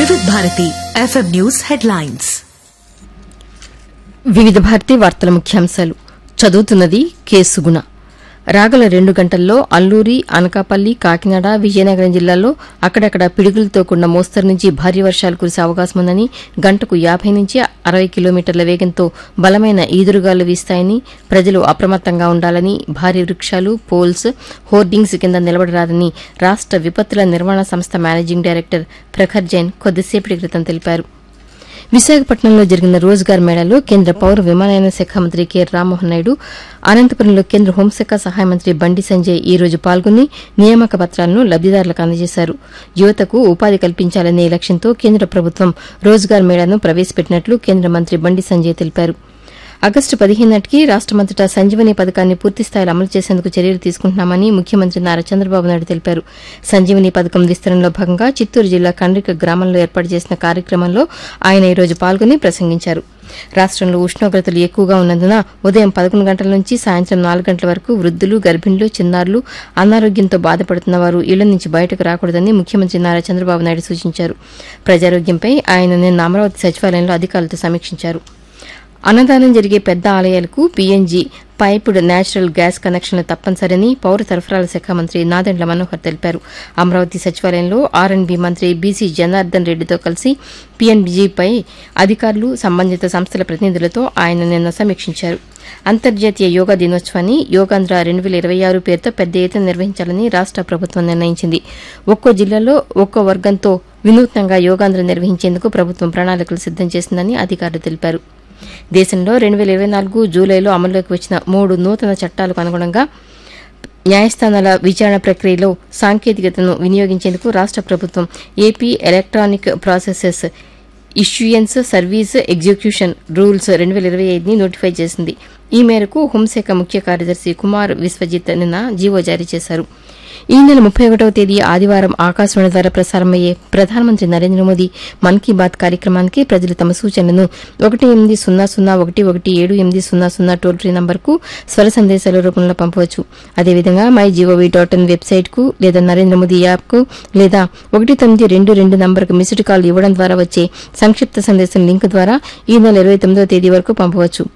వివిధ Bharati FM news headlines వివిధ భారతి వార్తల ముఖ్యాంశాలు చదువుతున్నది కె సుగుణ రాగల రెండు గంటల్లో అల్లూరి అనకాపల్లి కాకినాడ విజయనగరం జిల్లాల్లో అక్కడక్కడ పిడుగులతో కూడిన మోస్తరు నుంచి భారీ వర్షాలు కురిసే అవకాశం ఉందని గంటకు యాభై నుంచి అరవై కిలోమీటర్ల వేగంతో బలమైన ఈదురుగాలు వీస్తాయని ప్రజలు అప్రమత్తంగా ఉండాలని భారీ వృక్షాలు పోల్స్ హోర్డింగ్స్ కింద నిలబడరాదని రాష్ట విపత్తుల నిర్వహణ సంస్థ మేనేజింగ్ డైరెక్టర్ ప్రఖర్ జైన్ కొద్దిసేపటి క్రితం తెలిపారు విశాఖపట్నంలో జరిగిన రోజ్గార్ మేళాలో కేంద్ర పౌర విమానయాన శాఖ మంత్రి కె రామ్మోహన్ నాయుడు అనంతపురంలో కేంద్ర హోంశాఖ సహాయ మంత్రి బండి సంజయ్ ఈ రోజు పాల్గొని నియామక పత్రాలను లబ్దిదారులకు అందజేశారు యువతకు ఉపాధి కల్పించాలనే లక్ష్యంతో కేంద్ర ప్రభుత్వం రోజ్గార్ మేళాను ప్రవేశపెట్టినట్లు కేంద్ర మంత్రి బండి సంజయ్ తెలిపారు ఆగస్టు పదిహేను నాటికి రాష్టమంతటా సంజీవని పథకాన్ని పూర్తిస్థాయిలో అమలు చేసేందుకు చర్యలు తీసుకుంటున్నామని ముఖ్యమంత్రి నారా చంద్రబాబు నాయుడు తెలిపారు సంజీవని పథకం విస్తరణలో భాగంగా చిత్తూరు జిల్లా కండ్రిక గ్రామంలో ఏర్పాటు చేసిన కార్యక్రమంలో ఆయన ఈ రోజు పాల్గొని ప్రసంగించారు రాష్టంలో ఉష్ణోగ్రతలు ఎక్కువగా ఉన్నందున ఉదయం పదకొండు గంటల నుంచి సాయంత్రం నాలుగు గంటల వరకు వృద్ధులు గర్భిణులు చిన్నారులు అనారోగ్యంతో బాధపడుతున్న వారు ఇళ్ల నుంచి బయటకు రాకూడదని ముఖ్యమంత్రి నారా చంద్రబాబు నాయుడు సూచించారు ప్రజారోగ్యంపై ఆయన నిన్న అమరావతి సచివాలయంలో అధికారులతో సమీక్షించారు అన్నదానం జరిగే పెద్ద ఆలయాలకు పీఎన్జీ పైపుడ్ నేచురల్ గ్యాస్ కనెక్షన్లు తప్పనిసరని పౌర సరఫరాల శాఖ మంత్రి నాదెండ్ల మనోహర్ తెలిపారు అమరావతి సచివాలయంలో ఆర్ఎండ్బీ మంత్రి బీసీ జనార్దన్ రెడ్డితో కలిసి పీఎన్జీపై అధికారులు సంబంధిత సంస్థల ప్రతినిధులతో ఆయన నిన్న సమీక్షించారు అంతర్జాతీయ యోగా దినోత్సవాన్ని యోగాంధ్ర రెండు వేల ఇరవై ఆరు పేరుతో పెద్ద ఎత్తున నిర్వహించాలని రాష్ట ప్రభుత్వం నిర్ణయించింది ఒక్కో జిల్లాలో ఒక్కో వర్గంతో వినూత్నంగా యోగాంధ్ర నిర్వహించేందుకు ప్రభుత్వం ప్రణాళికలు సిద్దం చేసిందని అధికారులు తెలిపారు దేశంలో రెండు వేల ఇరవై నాలుగు జూలైలో అమల్లోకి వచ్చిన మూడు నూతన చట్టాలకు అనుగుణంగా న్యాయస్థానాల విచారణ ప్రక్రియలో సాంకేతికతను వినియోగించేందుకు రాష్ట ప్రభుత్వం AP electronic processes issuance service execution rules రెండు వేల ఇరవై ఐదుని నోటిఫై చేసింది ఈ మేరకు హోంశాఖ ముఖ్య కార్యదర్శి కుమార్ విశ్వజిత్ నిన్న జీవో జారీ చేశారు ఈ నెల ముప్పై ఒకటవ తేదీ ఆదివారం ఆకాశవాణి ద్వారా ప్రసారమయ్యే ప్రధానమంత్రి నరేంద్ర మోదీ మన్ కీ బాత్ కార్యక్రమానికి ప్రజలు తమ సూచనలను ఒకటి ఎనిమిది సున్నా సున్నా ఒకటి ఒకటి ఏడు ఎనిమిది సున్నా సున్నా టోల్ ఫ్రీ నంబర్కు స్వర సందేశాల రూపంలో పంపవచ్చు అదేవిధంగా మై జీఓవీ డాట్ ఇన్ వెబ్సైట్కు లేదా నరేంద్ర మోదీ యాప్కు లేదా ఒకటి తొమ్మిది రెండు రెండు నంబర్కు మిస్డ్ కాల్ ఇవ్వడం ద్వారా వచ్చే సంక్షిప్త సందేశం లింక్ ద్వారా ఈ నెల ఇరవై తొమ్మిదవ తేదీ వరకు పంపవచ్చు